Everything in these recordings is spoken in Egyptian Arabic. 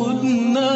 خدنا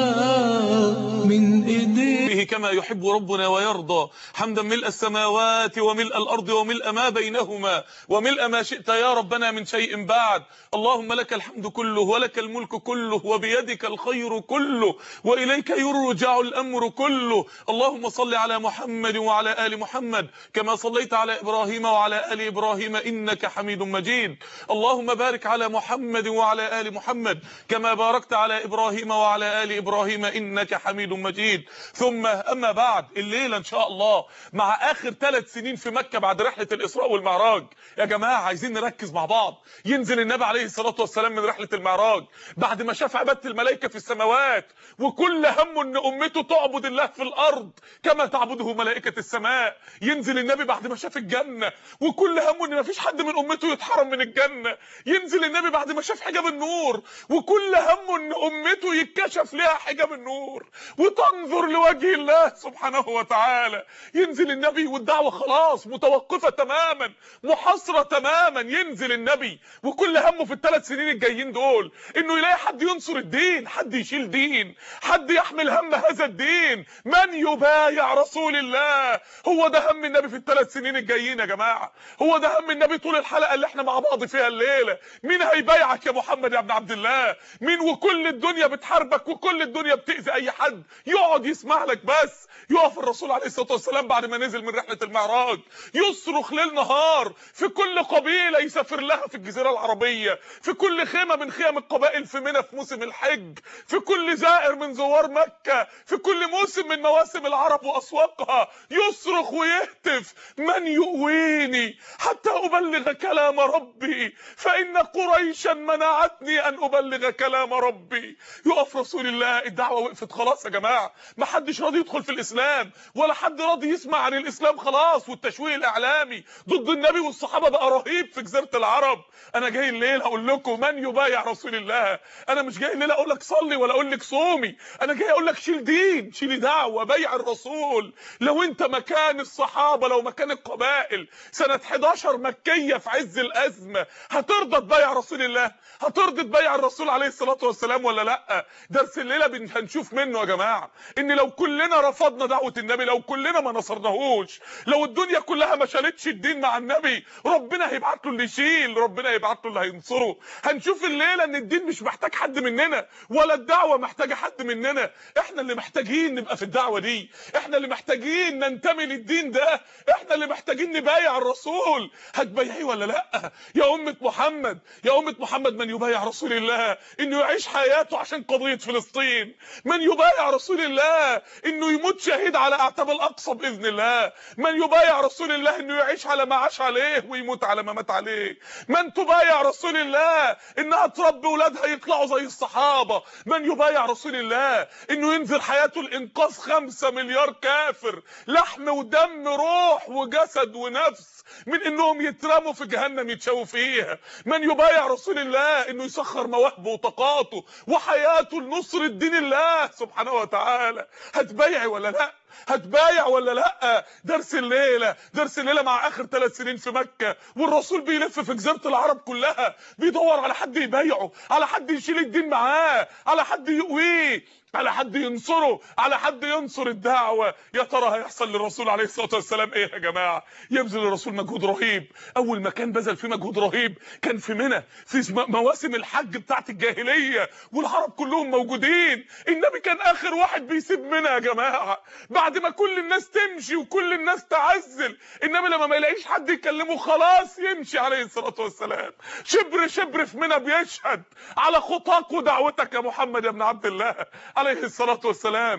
من ايديه به كما يحب ربنا ويرضى حمدا ملء السماوات وملء الأرض وملء ما بينهما وملء ما شئت يا ربنا من شيء بعد اللهم لك الحمد كله ولك الملك كله وبيدك الخير كله وإليك يرجع الأمر كله اللهم صل على محمد وعلى آل محمد كما صليت على إبراهيم وعلى آل إبراهيم إنك حميد مجيد اللهم بارك على محمد وعلى آل محمد كما باركت على إبراهيم وعلى آل إبراهيم إنك حميد مجيد ثم أما بعد الليلة إن شاء الله مع آخر ثلاث سنين في مكة بعد رحلة الإسراء والمعراج يا جماعة عايزين نركز مع بعض ينزل النبي عليه الصلاة والسلام من رحلة المعراج بعد ما شاف عبادة الملائكة في السماوات وكل همه ان امته تعبد الله في الارض كما تعبده ملائكة السماء ينزل النبي بعد ما شاف الجنة وكل همه ان مفيش حد من امته يتحرم من الجنة ينزل النبي بعد ما شاف حجاب النور وكل همه ان امته يتكشف لها حجاب النور وتنظر لوجه الله سبحانه وتعالى ينزل النبي والدعوة خلاص متوقفة تماما محاصرة تماما ينزل النبي وكل همه في الثلاث سنين الجايين دول انه يلاقي حد ينصر الدين حد يشيل دين حد يحمل هم هذا الدين من يبايع رسول الله هو ده هم النبي في الثلاث سنين الجايين يا جماعة هو ده هم النبي طول الحلقة اللي احنا مع بعض فيها الليلة مين هيبايعك يا محمد يا ابن عبد الله مين وكل الدنيا بتحاربك وكل الدنيا بتأذي اي حد يقعد يسمع لك بس يقف الرسول عليه الصلاة والسلام بعد ما نزل من رحلة المعراج يصرخ ليل نهار في كل قبيلة يسافر لها في الجزيرة العربية في كل خيمة من خيم القبائل في منى في موسم الحج في كل زائر من زوار مكة في كل موسم من مواسم العرب وأسواقها يصرخ ويهتف من يؤويني حتى أبلغ كلام ربي فإن قريشا منعتني أن أبلغ كلام ربي يقف رسول الله الدعوة وقفت خلاص يا جماعة ما حدش راضي يدخل في الإسلام ولا حد راضي يسمع عن الإسلام خلاص والتشويه الإعلامي ضد النبي والصحابة بقى رهيب في جزيرة العرب أنا جاي الليل هقول لكم من يبايع رسول الله أنا مش جاي الليل أقول لك صلي ولا أقول لك صومي أنا جاي أقول لك شيل دين شيل دعوة بيع الرسول لو أنت مكان الصحابة لو مكان القبائل سنة 11 مكية في عز الأزمة هترضى تبايع رسول الله هترضى تبايع الرسول عليه الصلاة والسلام ولا لأ درس الليلة بن- هنشوف منه يا جماعة إن لو كلنا رفضنا دعوة النبي لو كلنا ما نصرناهوش لو الدنيا كلها ما شالتش الدين مع النبي ربنا هيبعت له اللي يشيل ربنا هيبعت له اللي هينصره هنشوف الليلة ان الدين مش محتاج حد مننا ولا الدعوة محتاجة حد مننا احنا اللي محتاجين نبقى في الدعوة دي احنا اللي محتاجين ننتمي للدين ده احنا اللي محتاجين نبايع الرسول هتبايعيه ولا لا يا أمة محمد يا أمة محمد من يبايع رسول الله انه يعيش حياته عشان قضية فلسطين من يبايع رسول الله انه يموت شهيد على اعتاب الاقصى باذن الله من يبايع رسول الله انه يعيش على ما عاش عليه ويموت على ما مات عليه من تبايع رسول الله انها تربي ولادها يطلعوا زي الصحابة من يبايع رسول الله انه ينزل حياته الانقاذ خمسة مليار كافر لحم ودم روح وجسد ونفس من انهم يترموا في جهنم يتشووا فيها من يبايع رسول الله انه يسخر مواهبه وطاقاته وحياته لنصر دين الله سبحانه وتعالى هتبايع ولا لا هتبايع ولا لا درس الليله درس الليله مع اخر ثلاث سنين في مكه والرسول بيلف في جزيره العرب كلها بيدور على حد يبايعه على حد يشيل الدين معاه على حد يقويه على حد ينصره على حد ينصر الدعوة يا ترى هيحصل للرسول عليه الصلاة والسلام ايه يا جماعة يبذل الرسول مجهود رهيب اول ما كان بذل فيه مجهود رهيب كان في منى في م- مواسم الحج بتاعت الجاهلية والعرب كلهم موجودين النبي كان اخر واحد بيسيب منى يا جماعة بعد ما كل الناس تمشي وكل الناس تعزل النبي لما ما يلاقيش حد يكلمه خلاص يمشي عليه الصلاة والسلام شبر شبر في منى بيشهد على خطاك ودعوتك يا محمد يا ابن عبد الله عليه الصلاة والسلام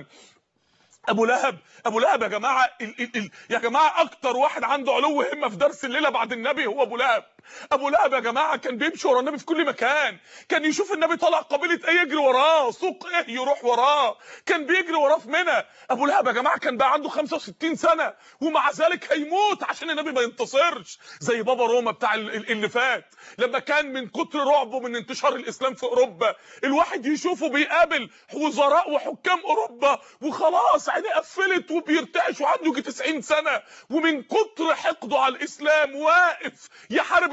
ابو لهب ابو لهب يا جماعه ال ال ال يا جماعه اكتر واحد عنده علو همه في درس الليله بعد النبي هو ابو لهب ابو لهب يا جماعه كان بيمشي ورا النبي في كل مكان كان يشوف النبي طالع قبيله ايه يجري وراه سوق ايه يروح وراه كان بيجري وراه في منى ابو لهب يا جماعه كان بقى عنده 65 سنه ومع ذلك هيموت عشان النبي ما ينتصرش زي بابا روما بتاع ال- ال- اللي فات لما كان من كتر رعبه من انتشار الاسلام في اوروبا الواحد يشوفه بيقابل وزراء وحكام اوروبا وخلاص عينيه قفلت وبيرتعش وعنده يجي 90 سنه ومن كتر حقده على الاسلام واقف يحارب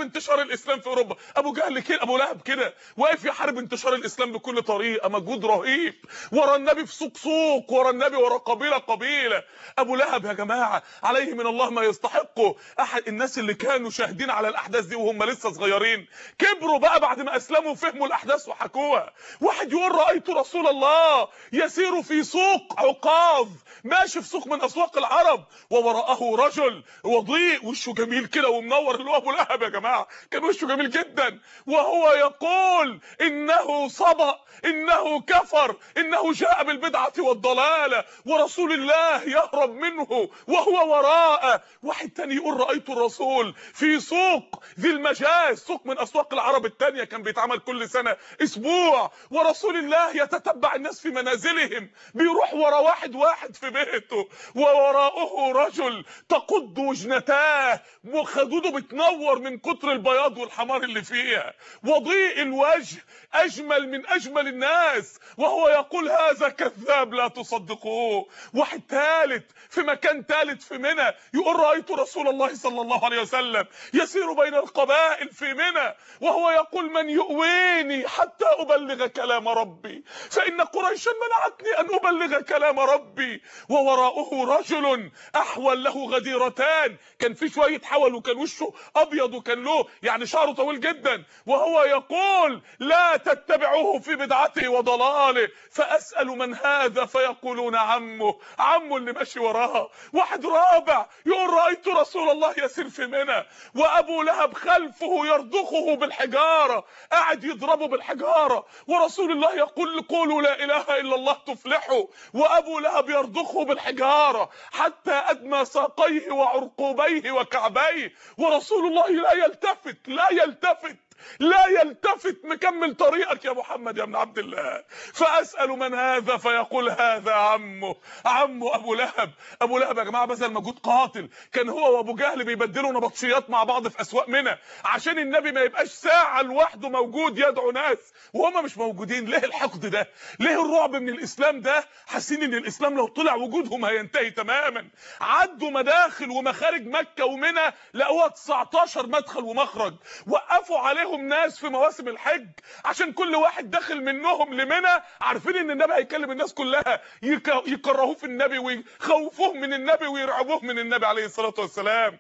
انتشار الاسلام في اوروبا ابو جهل كده ابو لهب كده واقف يحارب انتشار الاسلام بكل طريقه مجهود رهيب ورا النبي في سوق سوق ورا النبي ورا قبيله قبيله ابو لهب يا جماعه عليه من الله ما يستحقه احد الناس اللي كانوا شاهدين على الاحداث دي وهم لسه صغيرين كبروا بقى بعد ما اسلموا وفهموا الاحداث وحكوها واحد يقول رايت رسول الله يسير في سوق عقاظ ماشي في سوق من اسواق العرب ووراءه رجل وضيء وشه جميل كده ومنور اللي هو ابو لهب يا جماعه كان وشه جميل جدا وهو يقول انه صبأ انه كفر انه جاء بالبدعه والضلاله ورسول الله يهرب منه وهو وراءه واحد تاني يقول رايت الرسول في سوق ذي المجاز سوق من اسواق العرب التانية كان بيتعمل كل سنه اسبوع ورسول الله يتتبع الناس في منازلهم بيروح ورا واحد واحد في بيته ووراءه رجل تقض وجنتاه وخدوده بتنور من كتر البياض والحمار اللي فيها وضيء الوجه اجمل من اجمل الناس وهو يقول هذا كذاب لا تصدقوه واحد ثالث في مكان ثالث في منى يقول رايت رسول الله صلى الله عليه وسلم يسير بين القبائل في منى وهو يقول من يؤويني حتى ابلغ كلام ربي فان قريشا منعتني ان ابلغ كلام ربي ووراءه رجل احول له غديرتان كان في شويه حول وكان وشه ابيض وكان له يعني شعره طويل جدا وهو يقول لا تتبعوه في بدعته وضلاله فاسال من هذا فيقولون عمه عمه اللي ماشي وراه واحد رابع يقول رايت رسول الله يسير في منى وابو لهب خلفه يرضخه بالحجاره قاعد يضربه بالحجاره ورسول الله يقول قولوا لا اله الا الله تفلحوا وابو لهب يرضخه بالحجاره حتى ادمى ساقيه وعرقوبيه وكعبيه ورسول الله لا يلتفت لا يلتفت لا يلتفت مكمل طريقك يا محمد يا ابن عبد الله فاسال من هذا فيقول هذا عمه عمه ابو لهب ابو لهب يا جماعه بذل مجهود قاتل كان هو وابو جهل بيبدلوا نبطشيات مع بعض في اسواق منى عشان النبي ما يبقاش ساعه لوحده موجود يدعو ناس وهم مش موجودين ليه الحقد ده ليه الرعب من الاسلام ده حاسين ان الاسلام لو طلع وجودهم هينتهي تماما عدوا مداخل ومخارج مكه ومنى لقوها 19 مدخل ومخرج وقفوا عليهم ناس في مواسم الحج عشان كل واحد داخل منهم لمنى عارفين ان النبي هيكلم الناس كلها يك- يكرهوه في النبي ويخوفوه من النبي ويرعبوه من النبي عليه الصلاه والسلام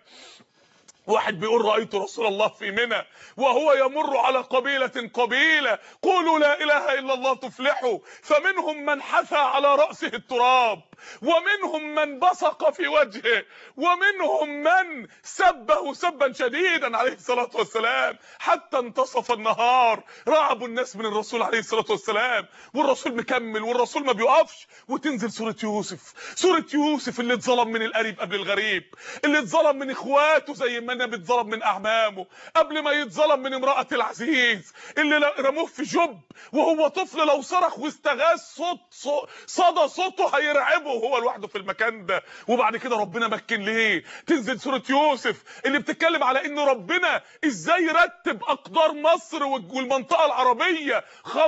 واحد بيقول رأيت رسول الله في منى وهو يمر على قبيلة قبيلة قولوا لا إله إلا الله تفلحوا فمنهم من حثى على رأسه التراب ومنهم من بصق في وجهه ومنهم من سبه سبا شديدا عليه الصلاة والسلام حتى انتصف النهار رعبوا الناس من الرسول عليه الصلاة والسلام والرسول مكمل والرسول ما بيقفش وتنزل سورة يوسف سورة يوسف اللي اتظلم من القريب قبل الغريب اللي اتظلم من اخواته زي ما النبي اتظلم من اعمامه قبل ما يتظلم من امرأة العزيز اللي ل- رموه في جب وهو طفل لو صرخ واستغاث صوت صو- صدى صوته هيرعبه وهو لوحده في المكان ده وبعد كده ربنا مكن ليه تنزل سورة يوسف اللي بتتكلم على ان ربنا ازاي رتب اقدار مصر والج- والمنطقة العربية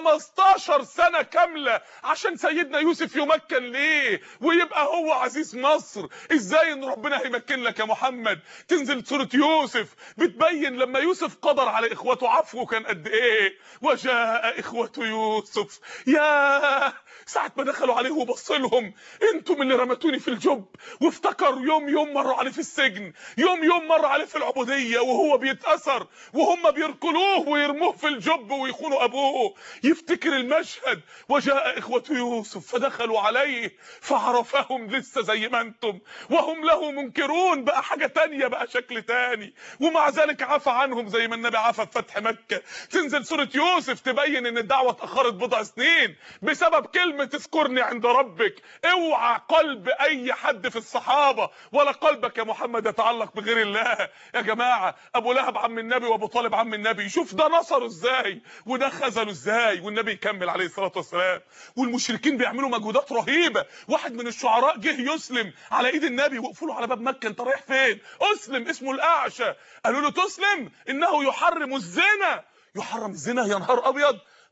15 سنة كاملة عشان سيدنا يوسف يمكن ليه ويبقى هو عزيز مصر ازاي ان ربنا هيمكن لك يا محمد تنزل سورة يوسف بتبين لما يوسف قدر على اخوته عفوه كان قد ايه وجاء اخوة يوسف يا ساعة ما دخلوا عليه وبص لهم انتم اللي رمتوني في الجب وافتكر يوم يوم مروا عليه في السجن يوم يوم مر عليه في العبودية وهو بيتأثر وهم بيركلوه ويرموه في الجب ويخونوا ابوه يفتكر المشهد وجاء اخوة يوسف فدخلوا عليه فعرفهم لسه زي ما انتم وهم له منكرون بقى حاجة تانية بقى شكل تاني ومع ذلك عفى عنهم زي ما النبي عفى في فتح مكة تنزل سورة يوسف تبين ان الدعوة اتأخرت بضع سنين بسبب كلمة اذكرني عند ربك اوعى قلب اي حد في الصحابة ولا قلبك يا محمد يتعلق بغير الله يا جماعة ابو لهب عم النبي وابو طالب عم النبي شوف ده نصره ازاي وده خذله ازاي والنبي يكمل عليه الصلاة والسلام والمشركين بيعملوا مجهودات رهيبة واحد من الشعراء جه يسلم على ايد النبي وقفوا له على باب مكة انت رايح فين اسلم اسمه الاعشى قالوا له تسلم انه يحرم الزنا يحرم الزنا يا نهار ابيض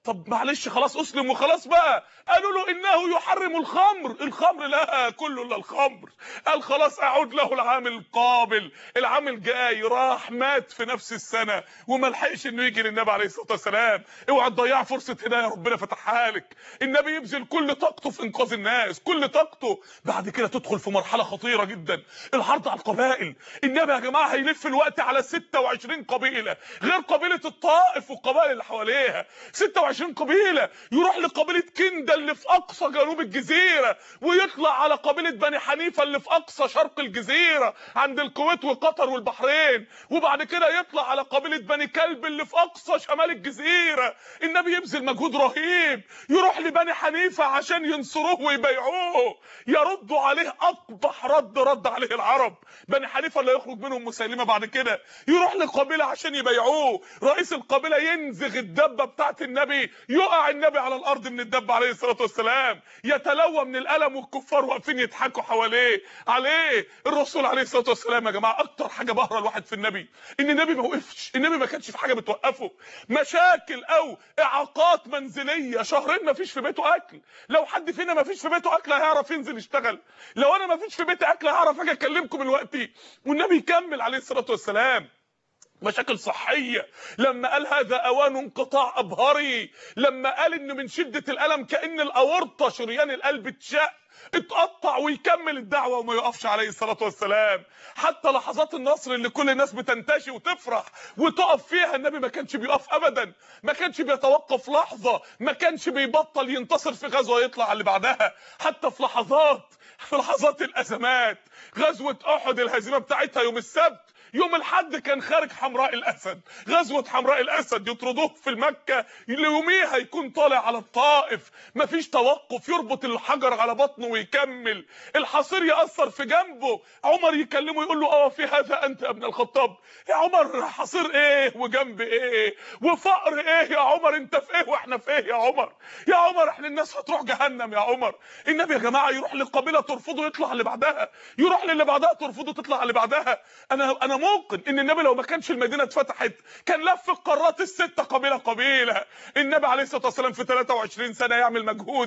طب معلش خلاص اسلم وخلاص بقى قالوا له انه يحرم الخمر الخمر لا كله الا الخمر قال خلاص اعود له العام القابل العام الجاي راح مات في نفس السنه وما لحقش انه يجي للنبي عليه الصلاه والسلام اوعى تضيع فرصه هدايه ربنا فتحها لك النبي يبذل كل طاقته في انقاذ الناس كل طاقته بعد كده تدخل في مرحله خطيره جدا الحرب على القبائل النبي يا جماعه هيلف الوقت على 26 قبيله غير قبيله الطائف والقبائل اللي حواليها 26 قبيله يروح لقبيله كنده اللي في اقصى جنوب الجزيره ويطلع على قبيله بني حنيفه اللي في اقصى شرق الجزيره عند الكويت وقطر والبحرين وبعد كده يطلع على قبيله بني كلب اللي في اقصى شمال الجزيره النبي يبذل مجهود رهيب يروح لبني حنيفه عشان ينصروه ويبيعوه يردوا عليه اقبح رد رد عليه العرب بني حنيفه اللي يخرج منهم مسيلمه بعد كده يروح لقبيله عشان يبيعوه رئيس القبيله ينزغ الدبه بتاعت النبي يقع النبي على الارض من الدبه عليه الصلاه والسلام يتلوى من الالم والكفار واقفين يضحكوا حواليه عليه الرسول عليه الصلاه والسلام يا جماعه اكتر حاجه بهره الواحد في النبي ان النبي ما وقفش النبي ما كانش في حاجه بتوقفه مشاكل او اعاقات منزليه شهرين ما فيش في بيته اكل لو حد فينا ما فيش في بيته اكل هيعرف ينزل يشتغل لو انا ما فيش في بيتي اكل هعرف اجي اكلمكم دلوقتي والنبي يكمل عليه الصلاه والسلام مشاكل صحية لما قال هذا اوان انقطاع ابهري لما قال ان من شدة الالم كأن الاورطة شريان القلب اتشق اتقطع ويكمل الدعوة وما يقفش عليه الصلاة والسلام حتى لحظات النصر اللي كل الناس بتنتشي وتفرح وتقف فيها النبي ما كانش بيقف ابدا ما كانش بيتوقف لحظة ما كانش بيبطل ينتصر في غزوة يطلع على اللي بعدها حتى في لحظات في لحظات الازمات غزوة احد الهزيمة بتاعتها يوم السبت يوم الحد كان خارج حمراء الاسد غزوه حمراء الاسد يطردوه في المكه يوميها يكون طالع على الطائف مفيش توقف يربط الحجر على بطنه ويكمل الحصير ياثر في جنبه عمر يكلمه يقول له اه في هذا انت يا ابن الخطاب يا عمر حصير ايه وجنب ايه وفقر ايه يا عمر انت في ايه واحنا في ايه يا عمر يا عمر احنا الناس هتروح جهنم يا عمر النبي يا جماعه يروح لقبيله ترفضه يطلع اللي بعدها يروح للي بعدها ترفضه تطلع اللي بعدها انا انا موقن ان النبي لو ما كانش المدينه اتفتحت كان لف القارات السته قبيله قبيله النبي عليه الصلاه والسلام في 23 سنه يعمل مجهود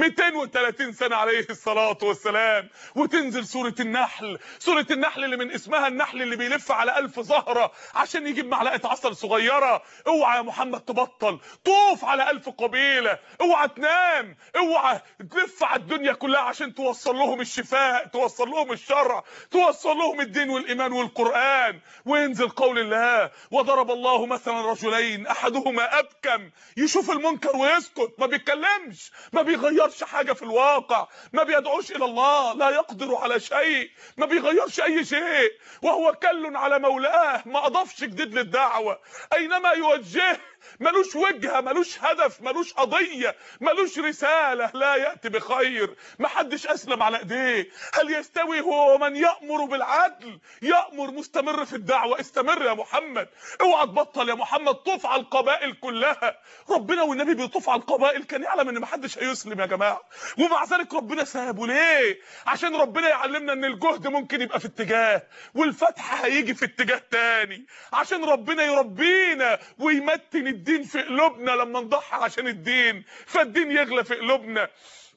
230 سنه عليه الصلاه والسلام وتنزل سوره النحل سوره النحل اللي من اسمها النحل اللي بيلف على ألف زهره عشان يجيب معلقه عسل صغيره اوعى يا محمد تبطل طوف على ألف قبيله اوعى تنام اوعى تلف على الدنيا كلها عشان توصل لهم الشفاء توصل لهم الشرع توصل لهم الدين والايمان والقران وينزل قول الله وضرب الله مثلا رجلين احدهما ابكم يشوف المنكر ويسكت ما بيتكلمش ما بيغيرش حاجه في الواقع ما بيدعوش الى الله لا يقدر على شيء ما بيغيرش اي شيء وهو كل على مولاه ما اضافش جديد للدعوه اينما يوجهه ملوش وجهه ملوش هدف ملوش قضيه ملوش رساله لا ياتي بخير محدش اسلم على ايديه هل يستوي هو ومن يامر بالعدل يامر مستمر في الدعوه استمر يا محمد اوعى تبطل يا محمد طوف على القبائل كلها ربنا والنبي بيطوف على القبائل كان يعلم ان محدش هيسلم يا جماعه ومع ذلك ربنا سابه ليه عشان ربنا يعلمنا ان الجهد ممكن يبقى في اتجاه والفتح هيجي في اتجاه تاني عشان ربنا يربينا ويمتن الدين في قلوبنا لما نضحي عشان الدين فالدين يغلى في قلوبنا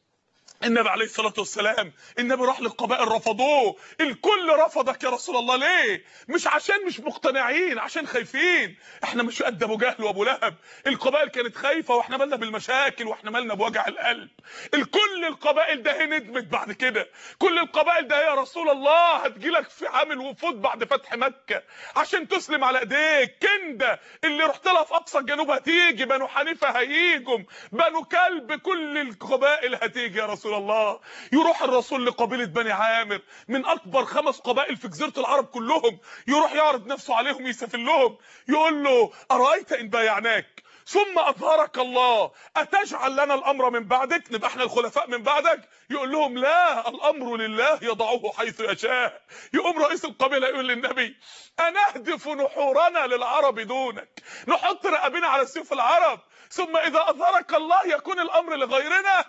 النبي عليه الصلاه والسلام النبي راح للقبائل رفضوه الكل رفضك يا رسول الله ليه مش عشان مش مقتنعين عشان خايفين احنا مش قد ابو جهل وابو لهب القبائل كانت خايفه واحنا مالنا بالمشاكل واحنا مالنا بوجع القلب الكل القبائل ده هي ندمت بعد كده كل القبائل ده يا رسول الله هتجيلك في عامل وفود بعد فتح مكه عشان تسلم على ايديك كنده اللي رحت لها في اقصى الجنوب هتيجي بنو حنيفه هيجوا بنو كلب كل القبائل هتيجي يا رسول رسول الله يروح الرسول لقبيله بني عامر من اكبر خمس قبائل في جزيره العرب كلهم يروح يعرض نفسه عليهم يسافر لهم يقول له ارايت ان بايعناك ثم اظهرك الله اتجعل لنا الامر من بعدك نبقى احنا الخلفاء من بعدك يقول لهم لا الامر لله يضعه حيث يشاء يقوم رئيس القبيله يقول للنبي انهدف نحورنا للعرب دونك نحط رقابنا على سيوف العرب ثم اذا اظهرك الله يكون الامر لغيرنا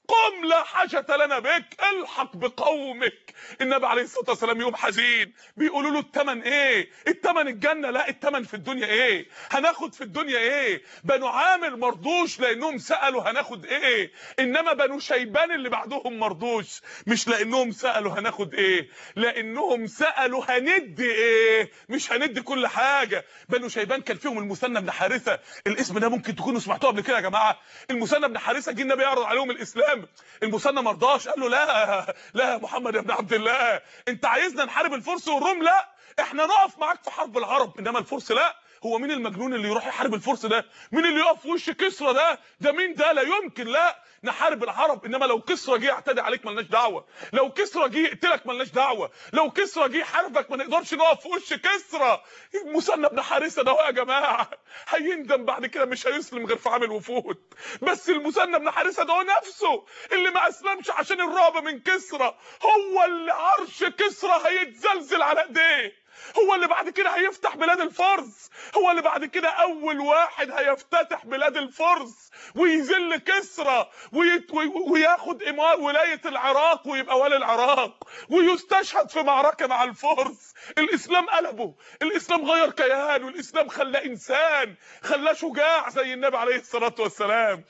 قم لا حاجة لنا بك الحق بقومك النبي عليه الصلاة والسلام يوم حزين بيقولوا له التمن ايه التمن الجنة لا التمن في الدنيا ايه هناخد في الدنيا ايه بنو عامر مرضوش لانهم سألوا هناخد ايه انما بنو شيبان اللي بعدهم مرضوش مش لانهم سألوا هناخد ايه لانهم سألوا هندي ايه مش هندي كل حاجة بنو شيبان كان فيهم المثنى بن حارثة الاسم ده ممكن تكونوا سمعتوه قبل كده يا جماعة المثنى بن حارثة جه النبي يعرض عليهم الاسلام المثنى ما رضاش قال له لا لا يا محمد يا ابن عبد الله انت عايزنا نحارب الفرس والروم لا احنا نقف معاك في حرب العرب انما الفرس لا هو مين المجنون اللي يروح يحارب الفرس ده مين اللي يقف في وش كسرى ده ده مين ده لا يمكن لا نحارب العرب انما لو كسرى جه يعتدي عليك ملناش دعوه لو كسرى جه يقتلك ملناش دعوه لو كسرى جه يحاربك ما نقدرش نقف في وش كسرى مثنى بن حارثه ده هو يا جماعه هيندم بعد كده مش هيسلم غير في عامل وفود بس المثنى بن حارثه ده هو نفسه اللي ما اسلمش عشان الرعب من كسرى هو اللي عرش كسرى هيتزلزل على ايديه هو اللي بعد كده هيفتح بلاد الفرس هو اللي بعد كده اول واحد هيفتتح بلاد الفرس ويذل كسرى ويت... وي... وياخد امار ولايه العراق ويبقى والي العراق ويستشهد في معركه مع الفرس الاسلام قلبه الاسلام غير كيانه الاسلام خلاه انسان خلاه شجاع زي النبي عليه الصلاه والسلام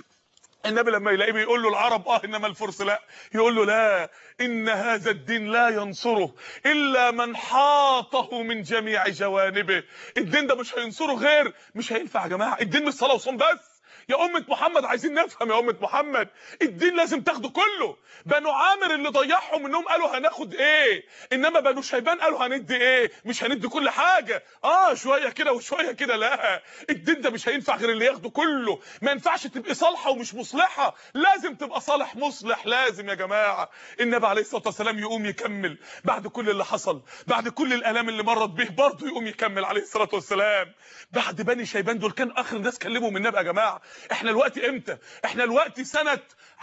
النبي لما يلاقيه بيقول له العرب اه انما الفرس لا يقول له لا ان هذا الدين لا ينصره الا من حاطه من جميع جوانبه الدين ده مش هينصره غير مش هينفع يا جماعه الدين مش صلاه وصوم بس يا أمة محمد عايزين نفهم يا أمة محمد الدين لازم تاخده كله بنو عامر اللي ضيعهم انهم قالوا هناخد ايه انما بنو شيبان قالوا هندي ايه مش هندي كل حاجة اه شوية كده وشوية كده لا الدين ده مش هينفع غير اللي ياخده كله ما ينفعش تبقى صالحة ومش مصلحة لازم تبقى صالح مصلح لازم يا جماعة النبي عليه الصلاة والسلام يقوم يكمل بعد كل اللي حصل بعد كل الالام اللي مرت به برضه يقوم يكمل عليه الصلاة والسلام بعد بني شيبان دول كان اخر الناس كلموا من النبي يا جماعة احنا الوقت امتى احنا الوقت سنة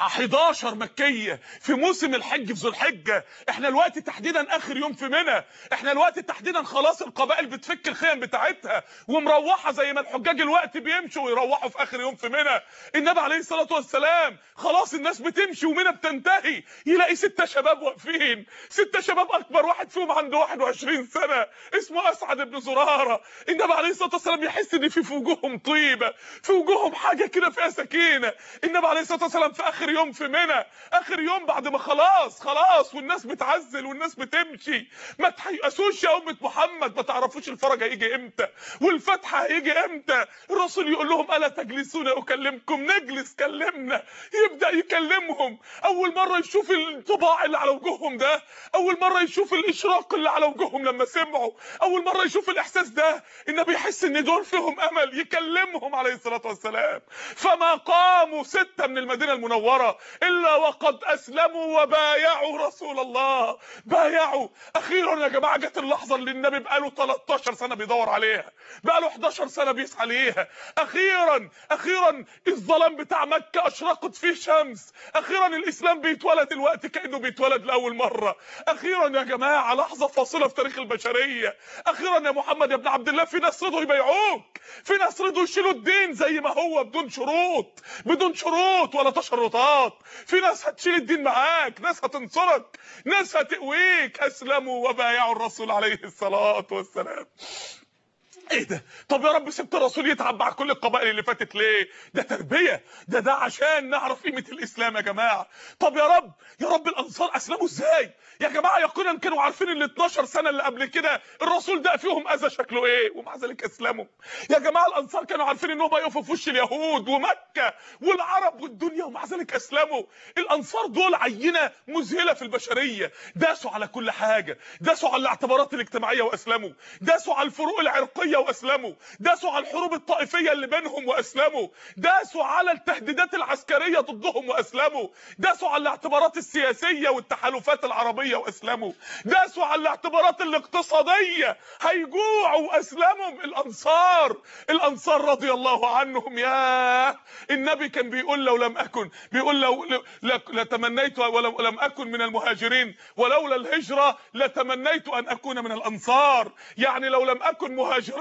11 مكية في موسم الحج في ذو الحجة احنا الوقت تحديدا اخر يوم في منى احنا الوقت تحديدا خلاص القبائل بتفك الخيم بتاعتها ومروحة زي ما الحجاج الوقت بيمشوا ويروحوا في اخر يوم في منى النبي عليه الصلاة والسلام خلاص الناس بتمشي ومنى بتنتهي يلاقي ستة شباب واقفين ستة شباب اكبر واحد فيهم عنده 21 سنة اسمه اسعد بن زرارة النبي عليه الصلاة والسلام يحس ان في في وجوههم طيبة في وجوههم حاجة كده فيها سكينة النبي عليه الصلاة والسلام في اخر يوم في منى اخر يوم بعد ما خلاص خلاص والناس بتعزل والناس بتمشي ما تحيقسوش يا امة محمد ما تعرفوش الفرج هيجي امتى والفتح هيجي امتى الرسول يقول لهم الا تجلسون اكلمكم نجلس كلمنا يبدا يكلمهم اول مره يشوف الطباع اللي على وجوههم ده اول مره يشوف الاشراق اللي على وجوههم لما سمعوا اول مره يشوف الاحساس ده النبي يحس ان دول فيهم امل يكلمهم عليه الصلاه والسلام فما قاموا سته من المدينه المنوره الا وقد اسلموا وبايعوا رسول الله بايعوا اخيرا يا جماعه جت اللحظه اللي النبي بقاله 13 سنه بيدور عليها بقاله 11 سنه بيسعى ليها اخيرا اخيرا الظلام بتاع مكه اشرقت فيه شمس اخيرا الاسلام بيتولد الوقت كانه بيتولد لاول مره اخيرا يا جماعه لحظه فاصله في تاريخ البشريه اخيرا يا محمد يا ابن عبد الله في ناس رضوا يبيعوك في ناس رضوا يشيلوا الدين زي ما هو بدون شروط بدون شروط ولا تشرطات في ناس هتشيل الدين معاك ناس هتنصرك ناس هتقويك اسلموا وبايعوا الرسول عليه الصلاه والسلام ايه ده طب يا رب سبت الرسول يتعب مع كل القبائل اللي فاتت ليه ده تربيه ده ده عشان نعرف قيمه الاسلام يا جماعه طب يا رب يا رب الانصار اسلموا ازاي يا جماعه يقينا كانوا عارفين ال 12 سنه اللي قبل كده الرسول ده فيهم اذى شكله ايه ومع ذلك اسلموا يا جماعه الانصار كانوا عارفين انهم هيقفوا في وش اليهود ومكه والعرب والدنيا ومع ذلك اسلموا الانصار دول عينه مذهله في البشريه داسوا على كل حاجه داسوا على الاعتبارات الاجتماعيه واسلموا داسوا على الفروق العرقيه واسلموا داسوا على الحروب الطائفيه اللي بينهم واسلموا داسوا على التهديدات العسكريه ضدهم واسلموا داسوا على الاعتبارات السياسيه والتحالفات العربيه واسلموا داسوا على الاعتبارات الاقتصاديه هيجوعوا واسلموا الانصار الانصار رضي الله عنهم يا النبي كان بيقول لو لم اكن بيقول لو لتمنيت ولو لم اكن من المهاجرين ولولا الهجره لتمنيت ان اكون من الانصار يعني لو لم اكن مهاجريا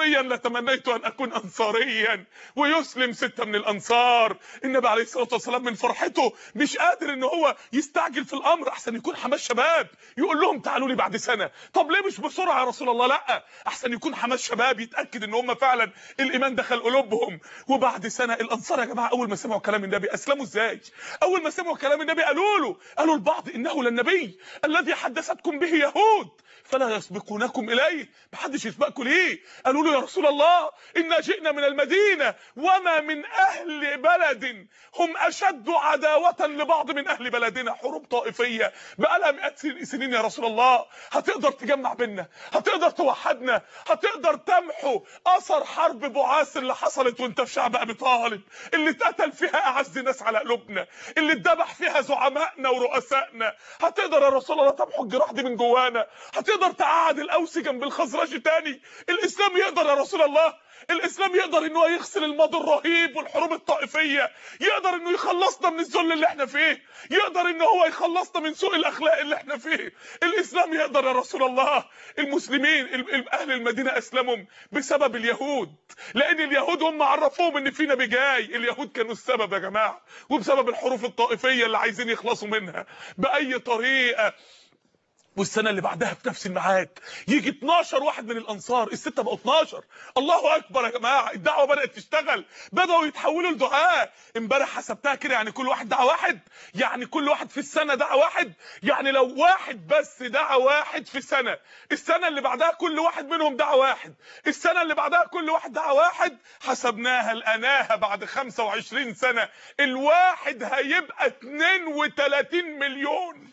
نبيا لتمنيت ان اكون انصاريا ويسلم ستة من الانصار النبي عليه الصلاة والسلام من فرحته مش قادر ان هو يستعجل في الامر احسن يكون حماس شباب يقول لهم تعالوا لي بعد سنة طب ليه مش بسرعة يا رسول الله لا احسن يكون حماس شباب يتأكد ان هم فعلا الايمان دخل قلوبهم وبعد سنة الانصار يا جماعة اول ما سمعوا كلام النبي اسلموا ازاي اول ما سمعوا كلام النبي قالوا له قالوا البعض انه للنبي الذي حدثتكم به يهود فلا يسبقونكم اليه محدش يسبقكم ليه قالوا له يا رسول الله انا جئنا من المدينه وما من اهل بلد هم اشد عداوه لبعض من اهل بلدنا حروب طائفيه بقالها مئات سنين يا رسول الله هتقدر تجمع بينا هتقدر توحدنا هتقدر تمحو اثر حرب بعاث اللي حصلت وانت في شعب ابي طالب اللي اتقتل فيها اعز ناس على قلوبنا اللي اتذبح فيها زعمائنا ورؤسائنا هتقدر يا رسول الله تمحو الجراح دي من جوانا هتقدر تقعد الاوس جنب الخزرج تاني الاسلام يقدر يا رسول الله الاسلام يقدر ان هو يغسل الماضي الرهيب والحروب الطائفيه يقدر انه يخلصنا من الذل اللي احنا فيه يقدر ان هو يخلصنا من سوء الاخلاق اللي احنا فيه الاسلام يقدر يا رسول الله المسلمين ال- ال- اهل المدينه اسلموا بسبب اليهود لان اليهود هم عرفوهم ان في نبي جاي اليهود كانوا السبب يا جماعه وبسبب الحروف الطائفيه اللي عايزين يخلصوا منها باي طريقه والسنه اللي بعدها في نفس الميعاد يجي 12 واحد من الانصار السته بقوا 12 الله اكبر يا جماعه الدعوه بدات تشتغل بداوا يتحولوا لدعاء امبارح حسبتها كده يعني كل واحد دعا واحد يعني كل واحد في السنه دعا واحد يعني لو واحد بس دعا واحد في سنه السنه اللي بعدها كل واحد منهم دعا واحد السنه اللي بعدها كل واحد دعا واحد حسبناها لقناها بعد 25 سنه الواحد هيبقى 32 مليون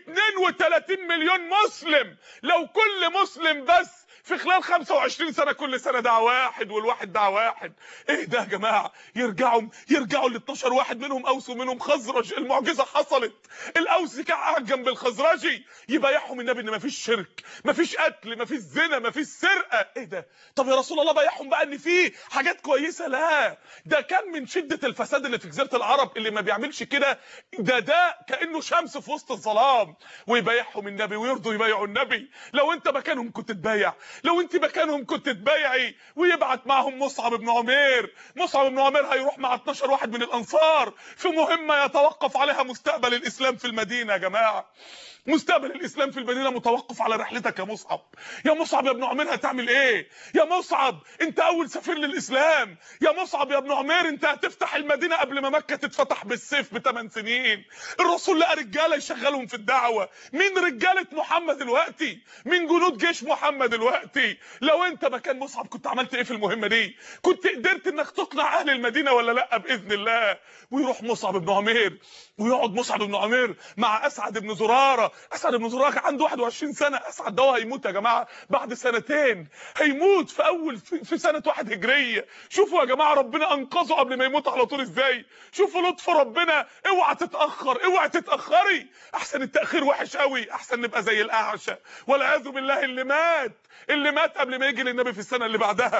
32 مليون مسلم لو كل مسلم بس في خلال 25 سنه كل سنه دعا واحد والواحد دعا واحد ايه ده يا جماعه يرجعوا يرجعوا ل 12 واحد منهم اوس ومنهم خزرج المعجزه حصلت الاوس كان قاعد جنب الخزرجي يبايعهم النبي ان مفيش شرك مفيش قتل مفيش زنا مفيش سرقه ايه ده طب يا رسول الله بايعهم بقى ان في حاجات كويسه لا ده كان من شده الفساد اللي في جزيره العرب اللي ما بيعملش كده ده ده كانه شمس في وسط الظلام ويبايعهم النبي ويرضوا يبايعوا النبي لو انت مكانهم كنت تبايع لو انت مكانهم كنت تبايعي ويبعت معهم مصعب بن عمير مصعب بن عمير هيروح مع 12 واحد من الانصار في مهمه يتوقف عليها مستقبل الاسلام في المدينه يا جماعه مستقبل الاسلام في المدينه متوقف على رحلتك يا مصعب يا مصعب يا ابن عمير هتعمل ايه يا مصعب انت اول سفير للاسلام يا مصعب يا ابن عمير انت هتفتح المدينه قبل ما مكه تتفتح بالسيف بثمان سنين الرسول لقى رجاله يشغلهم في الدعوه مين رجاله محمد دلوقتي مين جنود جيش محمد دلوقتي لو انت مكان مصعب كنت عملت ايه في المهمه دي كنت قدرت انك تقنع اهل المدينه ولا لا باذن الله ويروح مصعب بن عمير ويقعد مصعب بن عمير مع اسعد بن زراره اسعد بن زراره كان عنده 21 سنه اسعد ده هيموت يا جماعه بعد سنتين هيموت في اول في في سنه واحد هجريه شوفوا يا جماعه ربنا انقذه قبل ما يموت على طول ازاي شوفوا لطف ربنا اوعى تتاخر اوعى تتاخري احسن التاخير وحش قوي احسن نبقى زي الاعشى والعياذ بالله اللي مات اللي مات قبل ما يجي للنبي في السنه اللي بعدها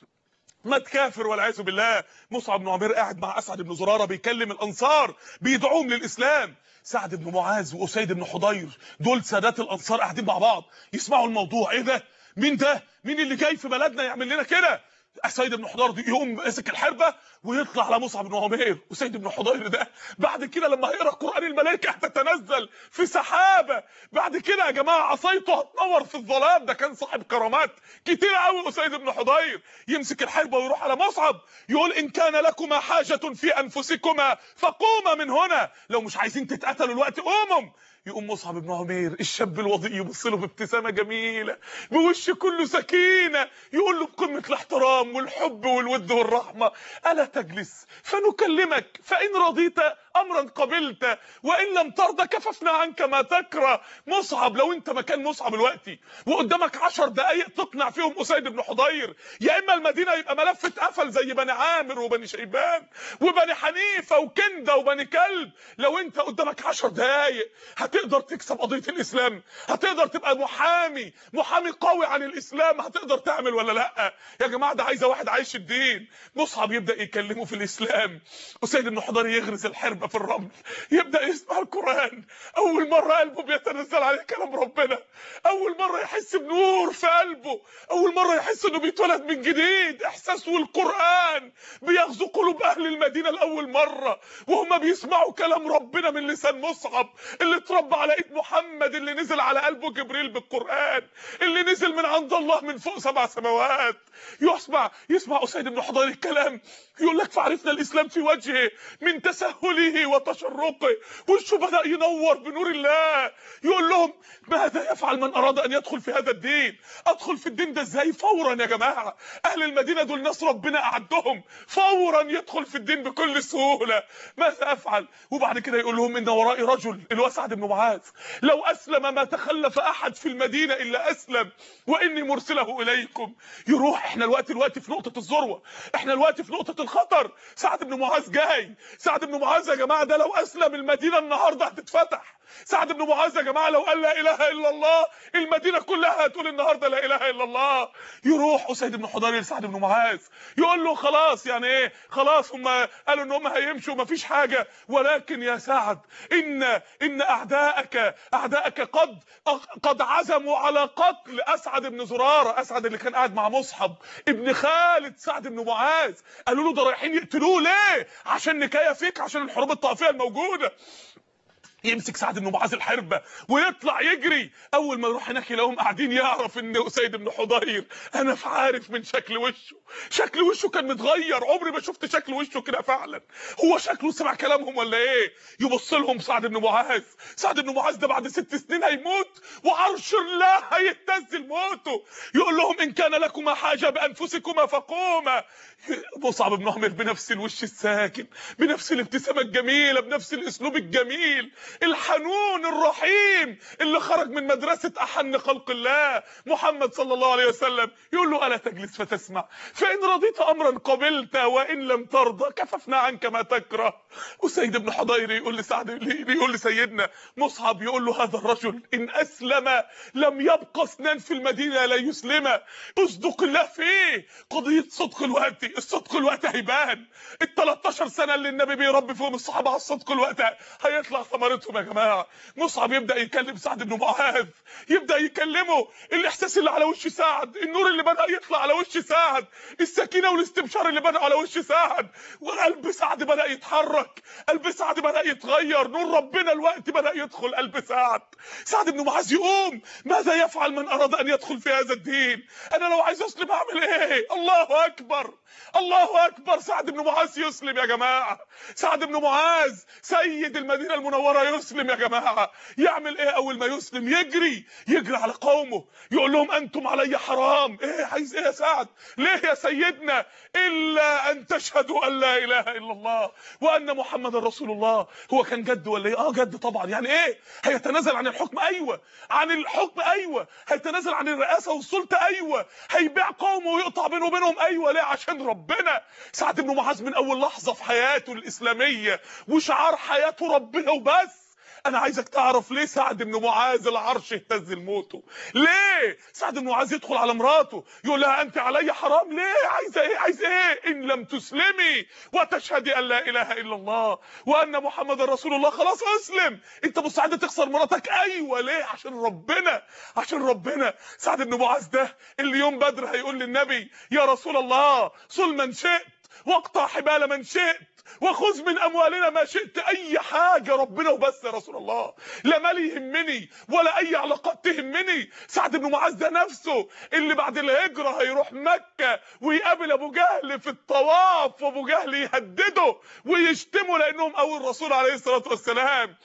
مات كافر والعياذ بالله مصعب بن عمير قاعد مع اسعد بن زراره بيكلم الانصار بيدعوهم للاسلام سعد بن معاذ واسيد بن حضير دول سادات الانصار قاعدين مع بعض يسمعوا الموضوع ايه ده مين ده مين اللي جاي في بلدنا يعمل لنا كده سيد بن حضير دي يقوم ماسك الحربه ويطلع على مصعب بن عمير وسيد بن حضير ده بعد كده لما هيقرا القران الملائكه هتتنزل في سحابه بعد كده يا جماعه عصايته هتنور في الظلام ده كان صاحب كرامات كتير قوي اسيد بن حضير يمسك الحربه ويروح على مصعب يقول ان كان لكما حاجه في انفسكما فقوما من هنا لو مش عايزين تتقتلوا الوقت قوموا يقوم مصعب بن عمير الشاب الوضيء يبص له بابتسامه جميله بوش كله سكينه يقول له بقمه الاحترام والحب والود والرحمه الا تجلس فنكلمك فان رضيت امرا قبلت وان لم ترضى كففنا عنك ما تكره مصعب لو انت مكان مصعب دلوقتي وقدامك عشر دقايق تقنع فيهم اسيد بن حضير يا اما المدينه يبقى ملف اتقفل زي بني عامر وبني شيبان وبني حنيفه وكنده وبني كلب لو انت قدامك عشر دقايق هت هتقدر تكسب قضيه الاسلام هتقدر تبقى محامي محامي قوي عن الاسلام هتقدر تعمل ولا لا يا جماعه ده عايزه واحد عايش الدين مصعب يبدا يكلمه في الاسلام وسيد بن حضير يغرز الحربه في الرمل يبدا يسمع القران اول مره قلبه بيتنزل عليه كلام ربنا اول مره يحس بنور في قلبه اول مره يحس انه بيتولد من جديد احساس والقران بيغزو قلوب اهل المدينه لاول مره وهم بيسمعوا كلام ربنا من لسان مصعب اللي اتربى على ايد محمد اللي نزل على قلبه جبريل بالقران اللي نزل من عند الله من فوق سبع سماوات يسمع يسمع اسيد بن حضير الكلام يقول لك فعرفنا الاسلام في وجهه من تسهله وتشرقه وشه بدا ينور بنور الله يقول لهم ماذا يفعل من اراد ان يدخل في هذا الدين ادخل في الدين ده ازاي فورا يا جماعه اهل المدينه دول ناس ربنا اعدهم فورا يدخل في الدين بكل سهوله ماذا افعل وبعد كده يقول لهم ان ورائي رجل اللي هو سعد بن معاذ لو اسلم ما تخلف احد في المدينه الا اسلم واني مرسله اليكم يروح احنا الوقت الوقت في نقطه الذروه احنا الوقت في نقطه الخطر سعد بن معاذ جاي سعد بن معاذ يا جماعه ده لو اسلم المدينه النهارده هتتفتح سعد بن معاذ يا جماعه لو قال لا اله الا الله المدينه كلها هتقول النهارده لا اله الا الله يروح اسيد بن حضير لسعد بن معاذ يقول له خلاص يعني ايه خلاص هم قالوا ان هم هيمشوا مفيش حاجه ولكن يا سعد ان ان اعداءك اعداءك قد قد عزموا على قتل اسعد بن زراره اسعد اللي كان قاعد مع مصحب ابن خالد سعد بن معاذ قالوا له ده رايحين يقتلوه ليه عشان نكايه فيك عشان الحروب الطائفيه الموجوده يمسك سعد بن معاذ الحربة ويطلع يجري اول ما يروح هناك يلاقيهم قاعدين يعرف ان اسيد بن حضير انا عارف من شكل وشه شكل وشه كان متغير عمري ما شفت شكل وشه كده فعلا هو شكله سمع كلامهم ولا ايه يبص لهم سعد بن معاذ سعد بن معاذ ده بعد ست سنين هيموت وعرش الله هيهتز لموته يقول لهم ان كان لكما حاجه بانفسكما فقوما مصعب بن عمر بنفس الوش الساكن بنفس الابتسامه الجميله بنفس الاسلوب الجميل الحنون الرحيم اللي خرج من مدرسة أحن خلق الله محمد صلى الله عليه وسلم يقول له ألا تجلس فتسمع فإن رضيت أمرا قبلت وإن لم ترضى كففنا عنك ما تكره وسيد بن حضير يقول لسعد يقول لسيدنا مصعب يقول له هذا الرجل إن أسلم لم يبقى اثنان في المدينة لا يسلم اصدق الله فيه قضية صدق الوقت الصدق الوقت هيبان ال 13 سنة اللي النبي بيربي فيهم الصحابة على الصدق الوقت هيطلع ثمرتهم يا جماعه مصعب يبدا يكلم سعد بن معاذ يبدا يكلمه الاحساس اللي على وش سعد النور اللي بدا يطلع على وش سعد السكينه والاستبشار اللي بدا على وش سعد وقلب سعد بدا يتحرك قلب سعد بدا يتغير نور ربنا الوقت بدا يدخل قلب سعد سعد بن معاذ يقوم ماذا يفعل من اراد ان يدخل في هذا الدين انا لو عايز اسلم اعمل ايه الله اكبر الله اكبر سعد بن معاذ يسلم يا جماعه سعد بن معاذ سيد المدينه المنوره يسلم يا جماعه يعمل ايه اول ما يسلم يجري يجري على قومه يقول لهم انتم علي حرام ايه عايز ايه يا سعد ليه يا سيدنا الا ان تشهدوا ان لا اله الا الله وان محمد رسول الله هو كان جد ولا ايه اه جد طبعا يعني ايه هيتنازل عن الحكم ايوه عن الحكم ايوه هيتنازل عن الرئاسه والسلطه ايوه هيبيع قومه ويقطع بينه وبينهم ايوه ليه عشان ربنا سعد بن معاذ من اول لحظه في حياته الاسلاميه وشعار حياته ربنا وبس انا عايزك تعرف ليه سعد بن معاذ العرش اهتز لموته ليه سعد بن معاذ يدخل على مراته يقول لها انت علي حرام ليه عايزه ايه عايز ايه ان لم تسلمي وتشهدي ان لا اله الا الله وان محمد رسول الله خلاص اسلم انت مستعد تخسر مراتك ايوه ليه عشان ربنا عشان ربنا سعد بن معاذ ده اللي يوم بدر هيقول للنبي يا رسول الله صل من شئت واقطع حبال من شئت وخذ من اموالنا ما شئت اي حاجه ربنا وبس يا رسول الله لا مال يهمني ولا اي علاقات تهمني سعد بن معاذ ده نفسه اللي بعد الهجره هيروح مكه ويقابل ابو جهل في الطواف وابو جهل يهدده ويشتمه لانهم اول الرسول عليه الصلاه والسلام